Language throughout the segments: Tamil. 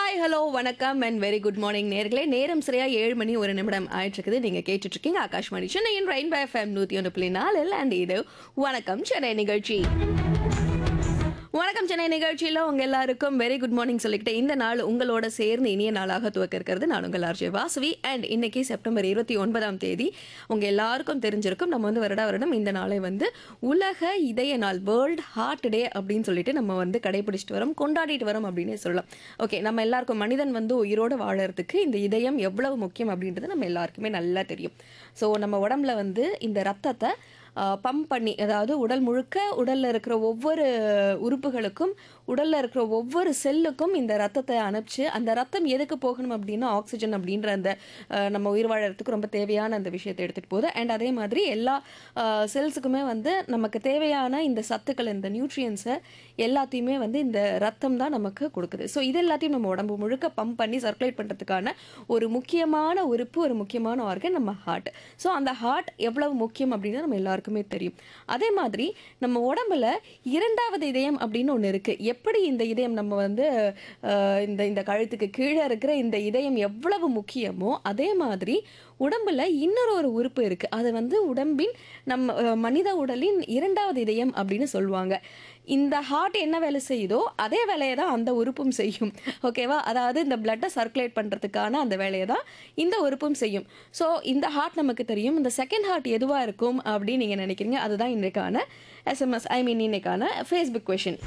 ஹாய் ஹலோ வணக்கம் அண்ட் வெரி குட் மார்னிங் நேர்களே நேரம் சரியா ஏழு மணி ஒரு நிமிடம் ஆயிட்டு இருக்குது நீங்க கேட்டுட்டு இருக்கீங்க ஆகாஷ்வாணி சென்னையின் ரெயின் பை எஃப்எம் நூத்தி ஒன்று புள்ளி நாலில் அண்ட் இது வணக்கம் சென்னை நிகழ்ச்சி வணக்கம் சென்னை நிகழ்ச்சியில் உங்க எல்லாருக்கும் வெரி குட் மார்னிங் சொல்லிக்கிட்டு இந்த நாள் உங்களோட சேர்ந்து இனிய நாளாக துவக்க இருக்கிறது நான் உங்கள் ஆர்ஜே வாசவி அண்ட் இன்னைக்கு செப்டம்பர் இருபத்தி ஒன்பதாம் தேதி உங்க எல்லாருக்கும் தெரிஞ்சிருக்கும் நம்ம வந்து வருட வருடம் இந்த நாளை வந்து உலக இதய நாள் வேர்ல்ட் ஹார்ட் டே அப்படின்னு சொல்லிட்டு நம்ம வந்து கடைபிடிச்சிட்டு வரோம் கொண்டாடிட்டு வரோம் அப்படின்னே சொல்லலாம் ஓகே நம்ம எல்லாருக்கும் மனிதன் வந்து உயிரோடு வாழறதுக்கு இந்த இதயம் எவ்வளவு முக்கியம் அப்படின்றது நம்ம எல்லாருக்குமே நல்லா தெரியும் ஸோ நம்ம உடம்புல வந்து இந்த ரத்தத்தை பம்ப் பண்ணி அதாவது உடல் முழுக்க உடல்ல இருக்கிற ஒவ்வொரு உறுப்புகளுக்கும் உடல்ல இருக்கிற ஒவ்வொரு செல்லுக்கும் இந்த ரத்தத்தை அனுப்பிச்சு அந்த ரத்தம் எதுக்கு போகணும் அப்படின்னா ஆக்சிஜன் அப்படின்ற அந்த அஹ், நம்ம உயிர் வாழறதுக்கு ரொம்ப தேவையான அந்த விஷயத்தை எடுத்துட்டு போகுது அண்ட் அதே மாதிரி எல்லா செல்ஸுக்குமே வந்து நமக்கு தேவையான இந்த சத்துக்கள் இந்த நியூட்ரியன்ஸை எல்லாத்தையுமே வந்து இந்த ரத்தம் தான் நமக்கு கொடுக்குது ஸோ இது எல்லாத்தையும் நம்ம உடம்பு முழுக்க பம்ப் பண்ணி சர்க்குலேட் பண்ணுறதுக்கான ஒரு முக்கியமான உறுப்பு ஒரு முக்கியமான ஆர்கன் நம்ம ஹார்ட் ஸோ அந்த ஹார்ட் எவ்வளவு முக்கியம் அப்படின்னு நம்ம எல்லாருக்குமே தெரியும் அதே மாதிரி நம்ம உடம்புல இரண்டாவது இதயம் அப்படின்னு ஒன்று இருக்குது எப்படி இந்த இதயம் நம்ம வந்து அஹ், இந்த இந்த கழுத்துக்கு கீழே இருக்கிற இந்த இதயம் எவ்வளவு முக்கியமோ அதே மாதிரி உடம்புல இன்னொரு ஒரு உறுப்பு இருக்கு அது வந்து உடம்பின் நம்ம அஹ், மனித உடலின் இரண்டாவது இதயம் அப்படின்னு சொல்லுவாங்க இந்த ஹார்ட் என்ன வேலை செய்யுதோ அதே வேலையை தான் அந்த உறுப்பும் செய்யும் ஓகேவா அதாவது இந்த பிளட்டை சர்க்குலேட் பண்ணுறதுக்கான அந்த வேலையை தான் இந்த உறுப்பும் செய்யும் ஸோ இந்த ஹார்ட் நமக்கு தெரியும் இந்த செகண்ட் ஹார்ட் எதுவாக இருக்கும் அப்படின்னு நீங்கள் நினைக்கிறீங்க அதுதான் இன்றைக்கான எஸ்எம்எஸ் ஐ மீன் இன்னைக்கான ஃபேஸ்புக் கொஷின்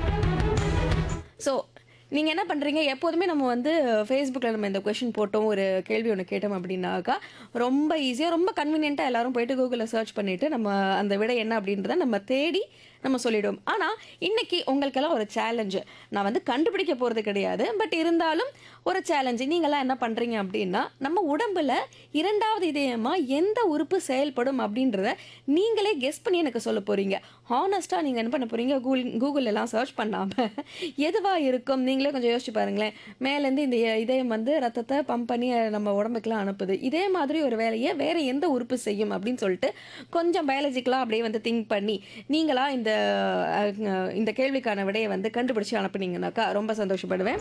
ஸோ நீங்கள் என்ன பண்ணுறீங்க எப்போதுமே நம்ம வந்து ஃபேஸ்புக்கில் நம்ம இந்த கொஷின் போட்டோம் ஒரு கேள்வி ஒன்று கேட்டோம் அப்படின்னாக்கா ரொம்ப ஈஸியாக ரொம்ப கன்வீனியண்ட்டாக எல்லாரும் போயிட்டு கூகுளில் சர்ச் பண்ணிவிட்டு நம்ம அந்த விடை என்ன அப்படின்றத நம்ம தேடி நம்ம சொல்லிடுவோம் ஆனால் இன்னைக்கு உங்களுக்கெல்லாம் ஒரு சேலஞ்சு நான் வந்து கண்டுபிடிக்க போகிறது கிடையாது பட் இருந்தாலும் ஒரு சேலஞ்சு நீங்களாம் என்ன பண்ணுறீங்க அப்படின்னா நம்ம உடம்புல இரண்டாவது இதயமாக எந்த உறுப்பு செயல்படும் அப்படின்றத நீங்களே கெஸ் பண்ணி எனக்கு சொல்ல போகிறீங்க ஹானஸ்ட்டாக நீங்கள் என்ன பண்ண போகிறீங்க கூகுள் கூகுள் எல்லாம் சர்ச் பண்ணாமல் எதுவாக இருக்கும் நீங்களே கொஞ்சம் யோசிச்சு பாருங்களேன் மேலேருந்து இந்த இதயம் வந்து ரத்தத்தை பம்ப் பண்ணி நம்ம உடம்புக்குலாம் அனுப்புது இதே மாதிரி ஒரு வேலையை வேற எந்த உறுப்பு செய்யும் அப்படின்னு சொல்லிட்டு கொஞ்சம் பயாலஜிக்கலாக அப்படியே வந்து திங்க் பண்ணி நீங்களா இந்த அஹ், இந்த கேள்விக்கான விடையை வந்து கண்டுபிடிச்சு அனுப்புனீங்கன்னாக்கா ரொம்ப சந்தோஷப்படுவேன்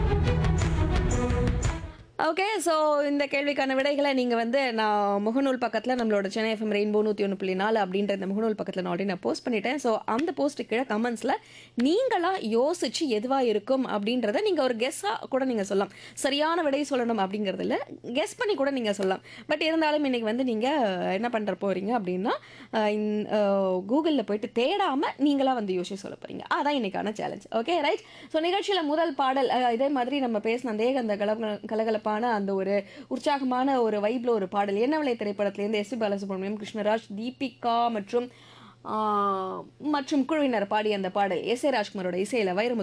ஓகே ஸோ இந்த கேள்விக்கான விடைகளை நீங்கள் வந்து நான் முகநூல் பக்கத்தில் நம்மளோட சென்னை எஃப்எம் ரெயின்போ நூற்றி ஒன்று புள்ளி நாலு அப்படின்ற இந்த முகநூல் பக்கத்தில் நான் ஆல்ரெடி நான் போஸ்ட் பண்ணிட்டேன் ஸோ அந்த போஸ்ட்டு கீழே கமெண்ட்ஸில் நீங்களாக யோசிச்சு எதுவாக இருக்கும் அப்படின்றத நீங்கள் ஒரு கெஸ்ஸாக கூட நீங்கள் சொல்லலாம் சரியான விடை சொல்லணும் அப்படிங்கிறதுல கெஸ் பண்ணி கூட நீங்கள் சொல்லலாம் பட் இருந்தாலும் இன்னைக்கு வந்து நீங்கள் என்ன பண்ணுற போகிறீங்க அப்படின்னா கூகுளில் போயிட்டு தேடாமல் நீங்களாக வந்து யோசிச்சு சொல்ல போகிறீங்க அதான் இன்னைக்கான சேலஞ்ச் ஓகே ரைட் ஸோ நிகழ்ச்சியில் முதல் பாடல் அஹ், இதே மாதிரி நம்ம பேசின அந்த அந்த கலக கலகலப்பான அந்த ஒரு உற்சாகமான ஒரு வைப்ல ஒரு பாடல் என்ன விலை திரைப்படத்திலேருந்து எஸ் பி பாலசுப்ரமணியம் கிருஷ்ணராஜ் தீபிகா மற்றும் ஆஹ், மற்றும் குழுவினர் பாடிய அந்த பாடல் எஸ் ஏ ராஜ்குமாரோட இசையில வைரமுத்து